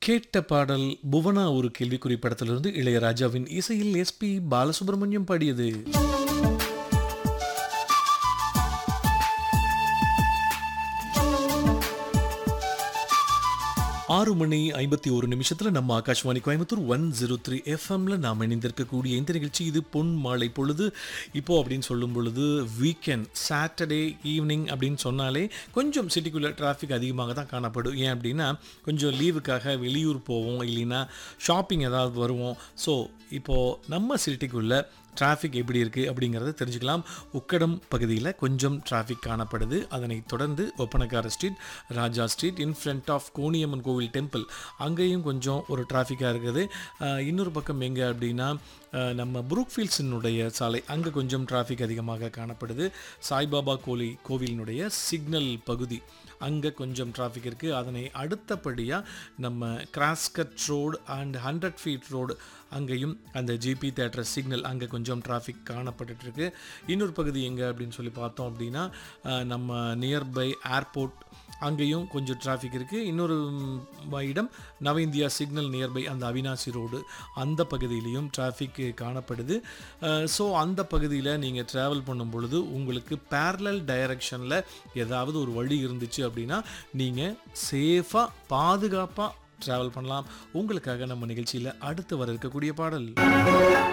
கேட்ட பாடல் புவனா ஒரு கேள்விக்குறி படத்திலிருந்து இளையராஜாவின் இசையில் எஸ்பி பாலசுப்ரமணியம் பாடியது ஆறு மணி ஐம்பத்தி ஒரு நிமிஷத்துல நம்ம Akashvani Coimbatore one zero three எஃப்எம்ல நாம் இணைந்திருக்கக்கூடிய இந்த நிகழ்ச்சி இது பொன் மாலை பொழுது இப்போ அப்படின்னு சொல்லும் பொழுது வீக்கெண்ட் சாட்டர்டே ஈவினிங் அப்படின்னு சொன்னாலே கொஞ்சம் சிட்டிக்குள்ளே டிராஃபிக் அதிகமாக தான் காணப்படும் ஏன் அப்படின்னா கொஞ்சம் லீவுக்காக வெளியூர் போவோம் இல்லைன்னா ஷாப்பிங் ஏதாவது வருவோம் ஸோ இப்போது நம்ம சிட்டிக்குள்ளே டிராஃபிக் எப்படி இருக்குது அப்படிங்கிறத தெரிஞ்சுக்கலாம் உக்கடம் பகுதியில் கொஞ்சம் டிராஃபிக் காணப்படுது அதனைத் தொடர்ந்து Oppanakara street Raja street in front of Koniamman கோவில் டெம்பிள் அங்கேயும் கொஞ்சம் ஒரு டிராஃபிக்காக இருக்குது அஹ், இன்னொரு பக்கம் எங்கே அப்படின்னா அஹ், நம்ம புரூக்ஃபீல்ட்ஸினுடைய சாலை அங்கே கொஞ்சம் டிராஃபிக் அதிகமாக காணப்படுது சாய்பாபா கோலி கோவிலினுடைய சிக்னல் பகுதி அங்கே கொஞ்சம் டிராஃபிக் இருக்குது அதனை அடுத்தபடியாக நம்ம cross cut road and hundred feet road அங்கேயும் அந்த ஜிபி தேட்டர் சிக்னல் அங்கே கொஞ்சம் டிராஃபிக் காணப்பட்டுட்டு இருக்கு இன்னொரு பகுதி எங்கே அப்படின்னு சொல்லி பார்த்தோம் அப்படின்னா அஹ், நம்ம நியர்பை ஏர்போர்ட் அங்கேயும் கொஞ்சம் டிராஃபிக் இருக்குது இன்னொரு ம், இடம் நவ இந்தியா சிக்னல் நியர்பை அந்த அவினாசி ரோடு அந்த பகுதியிலையும் டிராஃபிக் காணப்படுது ஸோ அந்த பகுதியில் நீங்கள் ட்ராவல் பண்ணும் பொழுது உங்களுக்கு பேரலல் டைரக்ஷனில் ஏதாவது ஒரு வழி இருந்துச்சு அப்படின்னா நீங்கள் சேஃபாக பாதுகாப்பாக ட்ராவல் பண்ணலாம் உங்களுக்காக நம்ம நிகழ்ச்சியில் அடுத்து வர இருக்கக்கூடிய பாடல்